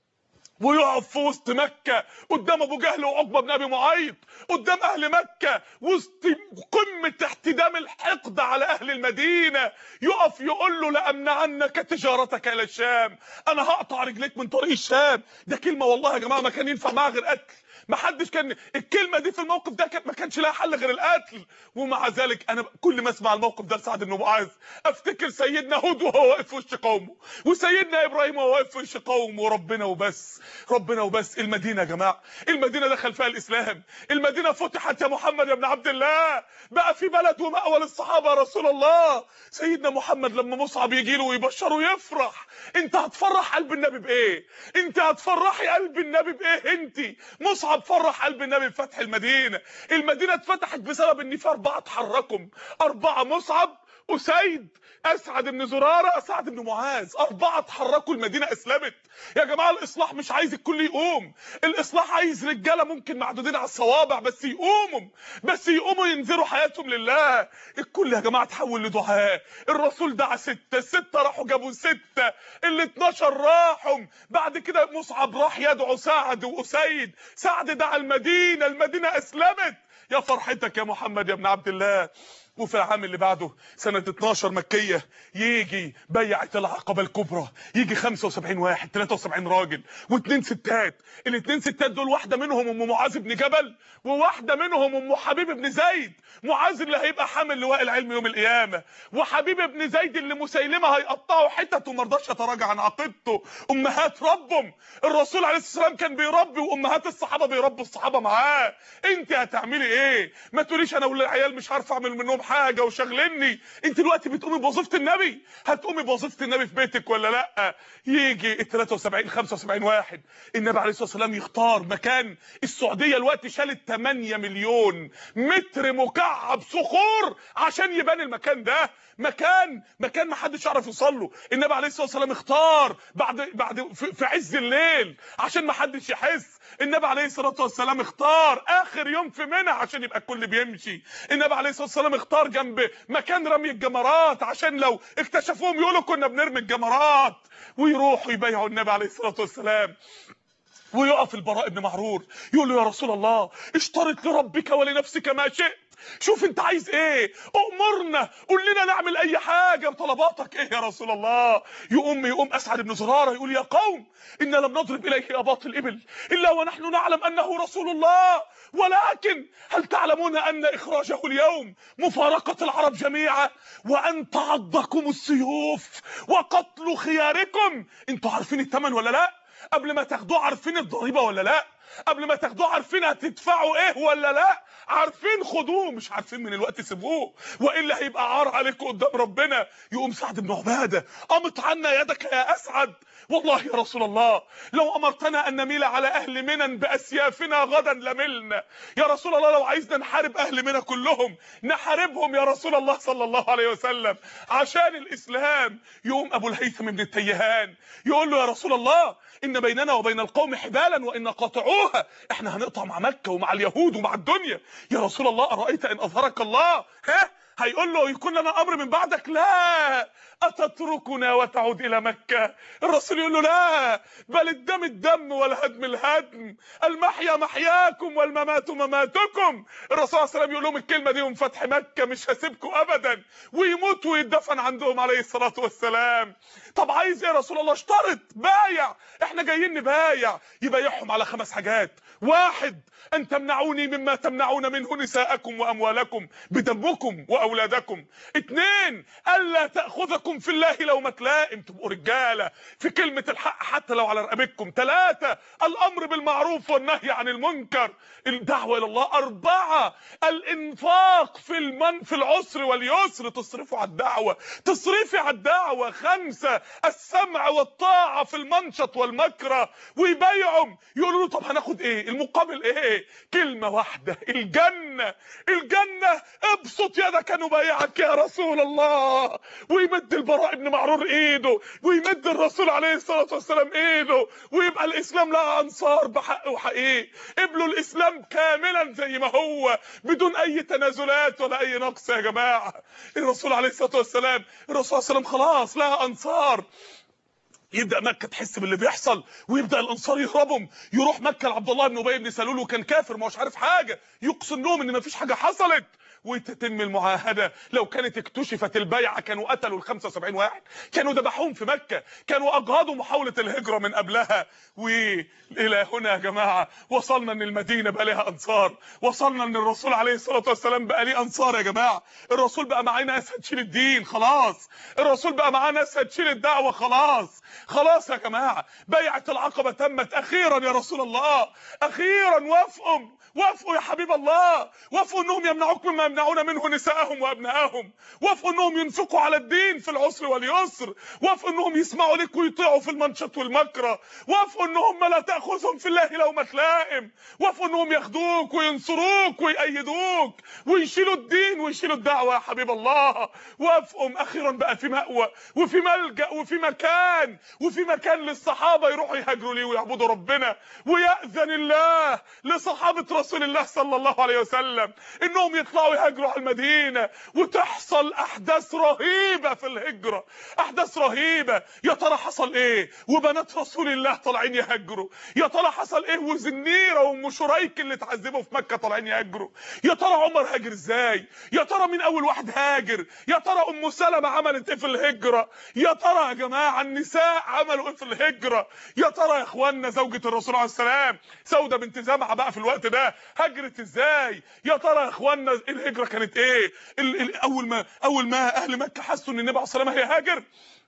ويقف في وسط مكة قدام ابو جهل وعقبة بن ابي معيط قدام اهل مكة وسط قمة احتدام الحقد على اهل المدينة يقف يقول له لامنعنك تجارتك الى الشام انا هقطع رجليك من طريق الشام ده كلمة والله يا جماعة ما كان ينفع معاها غير قتل ما حدش كان الكلمه دي في الموقف ده ما كانش لها حل غير القتل ومع ذلك انا كل ما اسمع الموقف ده لسعد بن معاذ افتكر سيدنا هود وهو واقف في وش قومه وسيدنا ابراهيم وهو واقف في وش قومه وربنا وبس ربنا وبس المدينه يا جماعه المدينه دخل فيها الاسلام المدينه فتحت يا محمد يا ابن عبد الله بقى في بلد ومأوى للصحابه يا رسول الله سيدنا محمد لما مصعب يجي له ويبشره يفرح انت هتفرح قلب النبي بايه انت هتفرحي قلب النبي بايه انت مصعب فرح قلب النبي بفتح المدينه المدينه اتفتحت بسبب ان في اربعه اتحركوا اربعه مصعب اسيد اسعد بن زراره اسعد بن معاذ اربعه اتحركوا المدينه اسلمت يا جماعه الاصلاح مش عايز الكل يقوم الاصلاح عايز رجاله ممكن معدودين على الصوابع بس يقوموا بس يقوموا ينذروا حياتهم لله الكل يا جماعه تحول لدعاء الرسول دعا سته السته راحوا جابوا سته ال 12 راحوا بعد كده مصعب راح يدعو سعد واسيد سعد دعا المدينه المدينه اسلمت يا فرحتك يا محمد يا ابن عبد الله وفي العام اللي بعده سنة 12 مكية يجي بيعة العقبة الكبرى يجي 75 واحد 73 راجل واثنين ستات الاثنين ستات دول واحدة منهم ام معاذ بن جبل وواحدة منهم ام حبيب بن زيد معاذ اللي هيبقى حامل لواء العلم يوم القيامة وحبيب بن زيد اللي مسيلمة هيقطعه حتت وما رضاش يتراجع عن عقيدته امهات ربهم الرسول عليه الصلاة والسلام كان بيربي وامهات الصحابة بيربوا الصحابة معاه انت هتعملي ايه ما تقوليش انا والعيال مش عارف اعمل منهم حاجه وشغلني انت دلوقتي بتقومي بوظيفه النبي هتقومي بوظيفه النبي في بيتك ولا لا يجي ال 73 75 واحد النبي عليه الصلاه والسلام يختار مكان السعوديه الوقت شالت 8 مليون متر مكعب صخور عشان يبان المكان ده مكان مكان ما حدش يعرف يوصل له النبي عليه الصلاه والسلام اختار بعد بعد في, في عز الليل عشان ما حدش يحس النبي عليه الصلاه والسلام اختار اخر يوم في منى عشان يبقى الكل بيمشي النبي عليه الصلاه والسلام اختار جنب مكان رمي الجمرات عشان لو اكتشفوهم يقولوا كنا بنرمي الجمرات ويروحوا يبايعوا النبي عليه الصلاه والسلام ويقف البراء بن معرور يقول له يا رسول الله اشترط لربك ولنفسك ما شئت شوف انت عايز ايه امرنا قول لنا نعمل اي حاجه طلباتك ايه يا رسول الله يقوم يقوم اسعد بن زراره يقول يا قوم ان لم نضرب اليه اباط الابل الا ونحن نعلم انه رسول الله ولكن هل تعلمون ان اخراجه اليوم مفارقه العرب جميعا وان تعضكم السيوف وقتل خياركم انتوا عارفين الثمن ولا لا قبل ما تاخدوه عارفين الضريبه ولا لا قبل ما تاخدوه عارفين هتدفعوا ايه ولا لا عارفين خدوه مش عارفين من الوقت سيبوه والا هيبقى عار عليكم قدام ربنا يقوم سعد بن عباده قامت عنا يدك يا اسعد والله يا رسول الله لو امرتنا ان نميل على اهل منى باسيافنا غدا لملنا يا رسول الله لو عايزنا نحارب اهل منى كلهم نحاربهم يا رسول الله صلى الله عليه وسلم عشان الاسلام يقوم ابو الهيثم بن التيهان يقول له يا رسول الله ان بيننا وبين القوم حبالا وان قاطعوها احنا هنقطع مع مكه ومع اليهود ومع الدنيا يا رسول الله ارايت ان اظهرك الله ها هيقول له يكون لنا امر من بعدك لا اتتركنا وتعود الى مكه الرسول يقول له لا بل الدم الدم والهدم الهدم المحيا محياكم والممات مماتكم الرسول صلى الله عليه وسلم يقول لهم الكلمه دي يوم فتح مكه مش هسيبكم ابدا ويموت ويدفن عندهم عليه الصلاه والسلام طب عايز ايه يا رسول الله اشترط بايع احنا جايين نبايع يبايعهم على خمس حاجات واحد ان تمنعوني مما تمنعون منه نساءكم واموالكم بدمكم واولادكم اتنين الا تاخذكم في الله لومة لائم تبقوا رجاله في كلمه الحق حتى لو على رقبتكم ثلاثه الامر بالمعروف والنهي عن المنكر الدعوه الى الله اربعه الانفاق في المن في العسر واليسر تصرفوا على الدعوه تصرفي على الدعوه خمسه السمع والطاعه في المنشط والمكره ويبايعهم يقولوا له طب هناخد ايه المقابل ايه كلمه واحده الجنه الجنه ابسط يدك نبايعك يا رسول الله ويمد البراء بن معرور ايده ويمد الرسول عليه الصلاه والسلام ايده ويبقى الاسلام لها انصار بحق وحقيقي قبلوا الاسلام كاملا زي ما هو بدون اي تنازلات ولا اي نقص يا جماعه الرسول عليه الصلاه والسلام الرسول صلى الله عليه وسلم خلاص لها انصار يبدا مكه تحس باللي بيحصل ويبدا الانصار يهربهم يروح مكه لعبد الله بن ابي بن سلول وكان كافر ما هوش عارف حاجه يقسم لهم ان مفيش حاجه حصلت وتتم المعاهده لو كانت اكتشفت البيعه كانوا قتلوا ال 75 واحد كانوا ذبحوهم في مكه كانوا اجهضوا محاوله الهجره من قبلها والى هنا يا جماعه وصلنا ان المدينه بقى لها انصار وصلنا ان الرسول عليه الصلاه والسلام بقى ليه انصار يا جماعه الرسول بقى معاه ناس هتشيل الدين خلاص الرسول بقى معاه ناس هتشيل الدعوه خلاص خلاص يا جماعه بيعه العقبه تمت اخيرا يا رسول الله اخيرا وافقوا وافقوا يا حبيب الله وافقوا انهم يمنعوك مما يمنعون منه نساءهم وابنائهم وافقوا انهم ينفقوا على الدين في العسر واليسر وافقوا انهم يسمعوا لك ويطيعوا في المنشط والمكره وافقوا انهم لا تاخذهم في الله لومه لائم وافقوا انهم ياخدوك وينصروك ويأيدوك ويشيلوا الدين ويشيلوا الدعوه يا حبيب الله وافقوا اخيرا بقى في مأوى وفي ملجأ وفي مكان وفي مكان للصحابه يروحوا يهاجروا ليه ويعبدوا ربنا ويأذن الله لصحابه رسول الله صلى الله عليه وسلم انهم يطلعوا يهاجروا على المدينه وتحصل احداث رهيبه في الهجره احداث رهيبه يا ترى حصل ايه وبنات رسول الله طالعين يهاجروا يا ترى حصل ايه وزنيره وام شريك اللي اتعذبوا في مكه طالعين يهاجروا يا ترى عمر هاجر ازاي يا ترى مين اول واحد هاجر يا ترى ام سلمة عملت ايه في الهجره يا ترى يا جماعه النساء عملوا ايه في الهجره يا ترى يا اخواننا زوجة الرسول عليه السلام سوده بنت زمعه بقى في الوقت ده هجرت ازاي يا ترى يا اخواننا الهجره كانت ايه ال ال اول ما اول ما اهل مكه حسوا ان النبي عليه الصلاه والسلام هيهاجر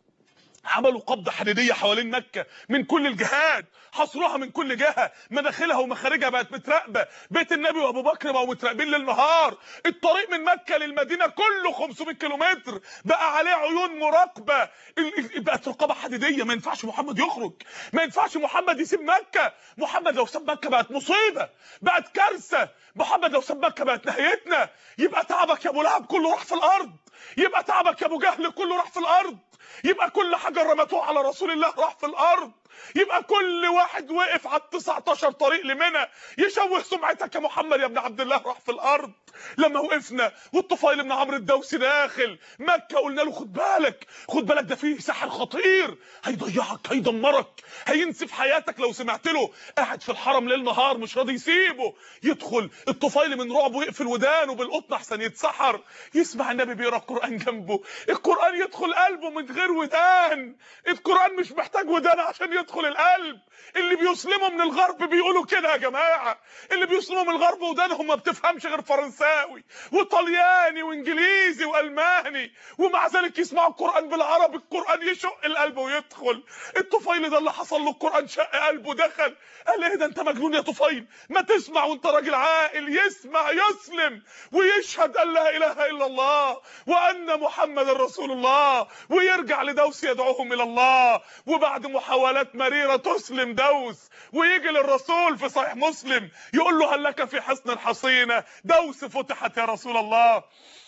عملوا قبضة حديدية حوالين مكة من كل الجهات حصروها من كل جهة مداخلها ومخارجها بقت متراقبة بيت النبي وابو بكر بقوا متراقبين للنهار الطريق من مكة للمدينة كله 500 كيلومتر بقى عليه عيون مراقبة بقت رقابة حديدية ما ينفعش محمد يخرج ما ينفعش محمد يسيب مكة محمد لو ساب مكة بقت مصيبة بقت كارثة محمد لو ساب مكة بقت نهايتنا يبقى تعبك يا ابو لهب كله راح في الارض يبقى تعبك يا ابو جهل كله راح في الارض يبقى كل حجر رمتوه على رسول الله راح في الارض يبقى كل واحد وقف على ال 19 طريق لمنى يشوه سمعتك يا محمد يا ابن عبد الله راح في الارض لما وقفنا والطفيل بن عمرو الدوسي داخل مكه قلنا له خد بالك خد بالك ده فيه ساحر خطير هيضيعك هيدمرك هينسف حياتك لو سمعت له قاعد في الحرم ليل نهار مش راضي يسيبه يدخل الطفيل من رعبه يقفل ودانه بالقطن احسن يتسحر يسمع النبي بيقرا القران جنبه القران يدخل قلبه من غير ودان القران مش محتاج ودان عشان يدخل القلب اللي بيسلموا من الغرب بيقولوا كده يا جماعه اللي بيسلموا من الغرب ودانهم ما بتفهمش غير فرنساوي وطلياني وانجليزي والماني ومع ذلك يسمعوا القران بالعربي القران يشق القلب ويدخل الطفيل ده اللي حصل له القران شق قلبه دخل قال ايه ده انت مجنون يا طفيل ما تسمع وانت راجل عاقل يسمع يسلم ويشهد ان لا اله الا الله وان محمد رسول الله ويرجع لدوس يدعوهم الى الله وبعد محاولات مريره تسلم دوس ويجي للرسول في صحيح مسلم يقول له هل لك في حصن حصينه دوس فتحت يا رسول الله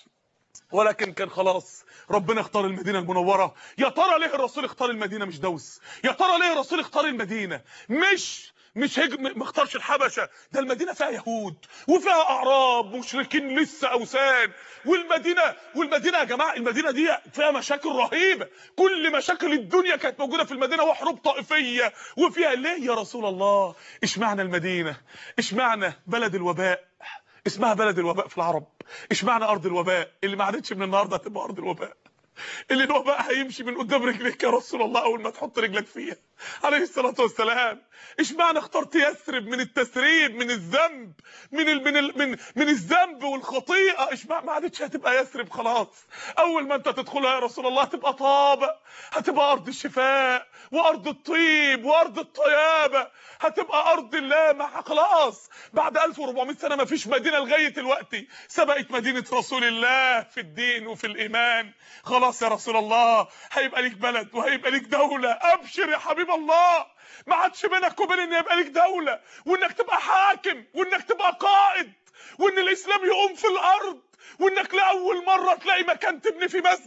ولكن كان خلاص ربنا اختار المدينه المنوره يا ترى ليه الرسول اختار المدينه مش دوس يا ترى ليه الرسول اختار المدينه مش مش هيج ما اختارش الحبشه ده المدينه فيها يهود وفيها اعراب مشركين لسه اوثان والمدينه والمدينه يا جماعه المدينه دي فيها مشاكل رهيبه كل مشاكل الدنيا كانت موجوده في المدينه وحروب طائفيه وفيها ليه يا رسول الله اشمعنى المدينه اشمعنى بلد الوباء اسمها بلد الوباء في العرب اشمعنى ارض الوباء اللي ما عادتش من النهارده هتبقى ارض الوباء اللي الوباء هيمشي من قدام رجليك يا رسول الله اول ما تحط رجلك فيها عليه الصلاه والسلام اشمعنى اخترت يثرب من التسريب من الذنب من ال من ال من من الذنب والخطيئه اشمعنى ما عادتش هتبقى يثرب خلاص اول ما انت تدخلها يا رسول الله هتبقى طابق هتبقى ارض الشفاء وارض الطيب وارض الطيابه هتبقى ارض اللامع خلاص بعد 1400 سنه ما فيش مدينه لغايه دلوقتي سبقت مدينه رسول الله في الدين وفي الايمان خلاص يا رسول الله هيبقى ليك بلد وهيبقى ليك دوله ابشر يا حبيب الله ما عادش بينك وبين ان يبقى ليك دوله وانك تبقى حاكم وانك تبقى قائد وان الاسلام يقوم في الارض وانك لاول مره تلاقي مكان تبني فيه مسجد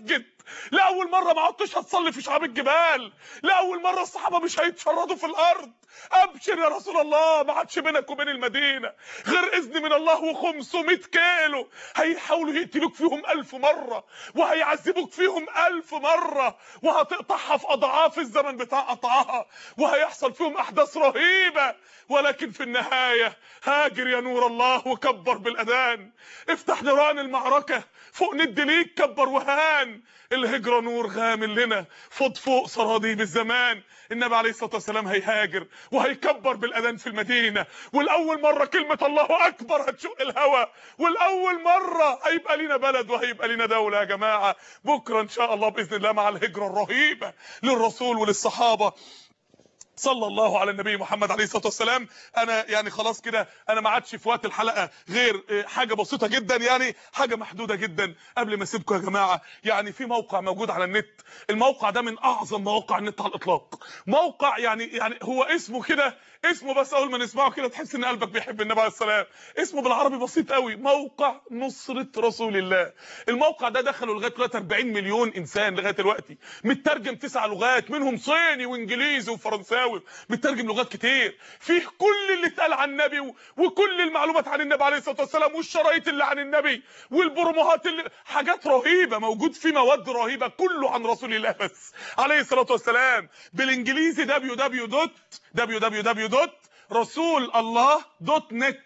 لاول مره ما عدتش هتصلي في شعاب الجبال لاول مره الصحابه مش هيتشردوا في الارض ابشر يا رسول الله ما عادش بينك وبين المدينه غير اذن من الله و500 كيلو هيحاولوا يقتلوك فيهم ألف مره وهيعذبوك فيهم ألف مره وهتقطعها في اضعاف الزمن بتاع قطعها وهيحصل فيهم احداث رهيبه ولكن في النهايه هاجر يا نور الله وكبر بالاذان افتح نيران المعركه فوق ند ليك كبر وهان الهجرة نور غامل لنا فض فوق صراديب الزمان النبي عليه الصلاة والسلام هيهاجر وهيكبر بالأذان في المدينة والأول مرة كلمة الله أكبر هتشق الهوى والأول مرة هيبقى لنا بلد وهيبقى لنا دولة يا جماعة بكرة إن شاء الله بإذن الله مع الهجرة الرهيبة للرسول وللصحابة صلى الله على النبي محمد عليه الصلاه والسلام انا يعني خلاص كده انا ما عادش في وقت الحلقه غير حاجه بسيطه جدا يعني حاجه محدوده جدا قبل ما اسيبكم يا جماعه يعني في موقع موجود على النت الموقع ده من اعظم مواقع النت على الاطلاق موقع يعني يعني هو اسمه كده اسمه بس اول ما نسمعه كده تحس ان قلبك بيحب النبي عليه السلام اسمه بالعربي بسيط قوي موقع نصرة رسول الله الموقع ده دخلوا لغايه دلوقتي 40 مليون انسان لغايه دلوقتي مترجم تسع لغات منهم صيني وانجليزي وفرنساوي مترجم لغات كتير فيه كل اللي اتقال عن النبي وكل المعلومات عن النبي عليه الصلاه والسلام والشرايط اللي عن النبي والبروموهات اللي حاجات رهيبه موجود فيه مواد رهيبه كله عن رسول الله بس عليه الصلاه والسلام بالانجليزي www.www.rasulallah.net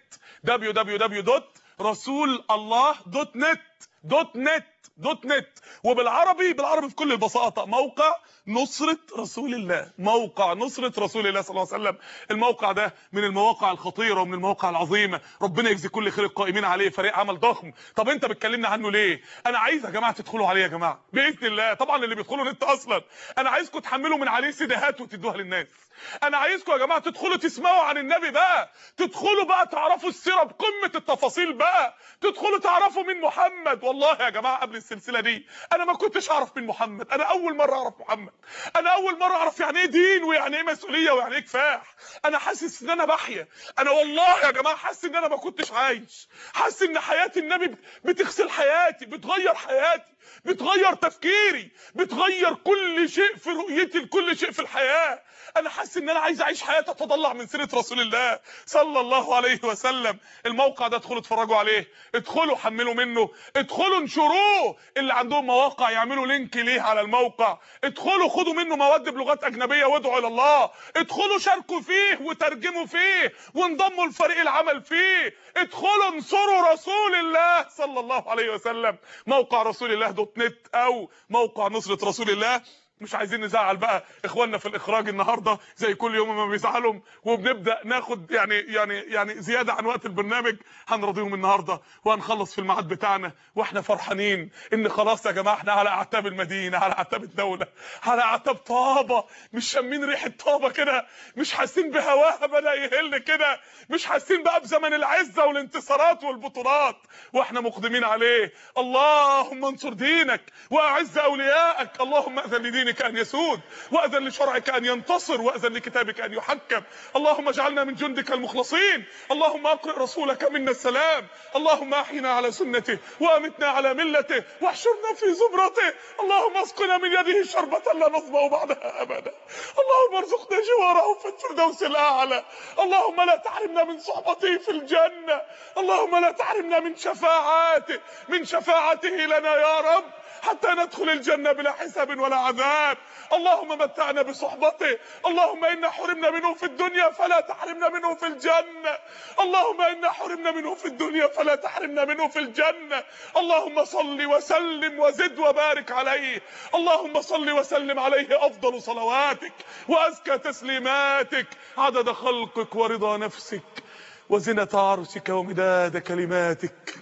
www.rasulallah.net دوت نت دوت نت وبالعربي بالعربي في كل البساطه موقع نصرة رسول الله موقع نصرة رسول الله صلى الله عليه وسلم الموقع ده من المواقع الخطيرة ومن المواقع العظيمة ربنا يجزي كل خير القائمين عليه فريق عمل ضخم طب انت بتكلمنا عنه ليه انا عايز يا جماعة تدخلوا عليه يا جماعة باذن الله طبعا اللي بيدخلوا نت اصلا انا عايزكم تحملوا من عليه سيديهات وتدوها للناس انا عايزكم يا جماعه تدخلوا تسمعوا عن النبي بقى تدخلوا بقى تعرفوا السيره بقمه التفاصيل بقى تدخلوا تعرفوا مين محمد والله يا جماعه قبل السلسله دي انا ما كنتش اعرف مين محمد انا اول مره اعرف محمد انا اول مره اعرف يعني ايه دين ويعني ايه مسؤوليه ويعني ايه كفاح انا حاسس ان انا بحيا انا والله يا جماعه حاسس ان انا ما كنتش عايش حاسس ان حياه النبي بتغسل حياتي بتغير حياتي بتغير تفكيري بتغير كل شيء في رؤيتي لكل شيء في الحياه انا حاسس ان انا عايز اعيش حياه اتطلع من سيره رسول الله صلى الله عليه وسلم الموقع ده ادخلوا اتفرجوا عليه ادخلوا حملوا منه ادخلوا انشروه اللي عندهم مواقع يعملوا لينك ليه على الموقع ادخلوا خدوا منه مواد بلغات اجنبيه وادعوا الى الله ادخلوا شاركوا فيه وترجموا فيه وانضموا لفريق العمل فيه ادخلوا انصروا رسول الله صلى الله عليه وسلم موقع رسول الله دوت نت او موقع نصرة رسول الله مش عايزين نزعل بقى اخواننا في الاخراج النهارده زي كل يوم ما بيزعلوا وبنبدا ناخد يعني يعني يعني زياده عن وقت البرنامج هنرضيهم النهارده وهنخلص في الميعاد بتاعنا واحنا فرحانين ان خلاص يا جماعه احنا على اعتاب المدينه على اعتاب الدوله على اعتاب طابه مش شامين ريحه طابه كده مش حاسين بهواها بدا يهل كده مش حاسين بقى بزمن العزه والانتصارات والبطولات واحنا مقدمين عليه اللهم انصر دينك واعز اوليائك اللهم اذن لدينك ان يسود واذن لشرعك ان ينتصر واذن لكتابك ان يحكم اللهم اجعلنا من جندك المخلصين اللهم اقرئ رسولك منا السلام اللهم احينا على سنته وامتنا على ملته واحشرنا في زمرته اللهم اسقنا من يده شربة لا نظمأ بعدها ابدا اللهم ارزقنا جواره في الفردوس الاعلى اللهم لا تحرمنا من صحبته في الجنة اللهم لا تحرمنا من شفاعاته من شفاعته لنا يا رب حتى ندخل الجنة بلا حساب ولا عذاب اللهم متعنا بصحبته اللهم إنا حرمنا منه في الدنيا فلا تحرمنا منه في الجنة اللهم إنا حرمنا منه في الدنيا فلا تحرمنا منه في الجنة اللهم صل وسلم وزد وبارك عليه اللهم صل وسلم عليه أفضل صلواتك وأزكى تسليماتك عدد خلقك ورضا نفسك وزنة عرشك ومداد كلماتك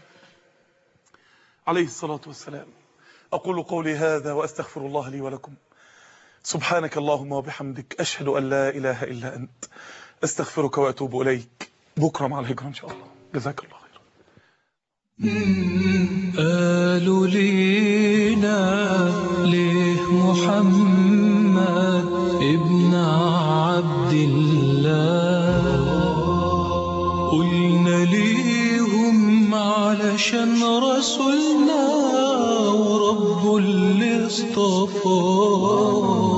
عليه الصلاة والسلام أقول قولي هذا وأستغفر الله لي ولكم سبحانك اللهم وبحمدك أشهد أن لا إله إلا أنت أستغفرك وأتوب إليك بكرة مع الهجرة إن شاء الله جزاك الله خير قالوا لينا ليه محمد ابن عبد الله قلنا ليهم علشان رسولنا ورب اللي المصطفى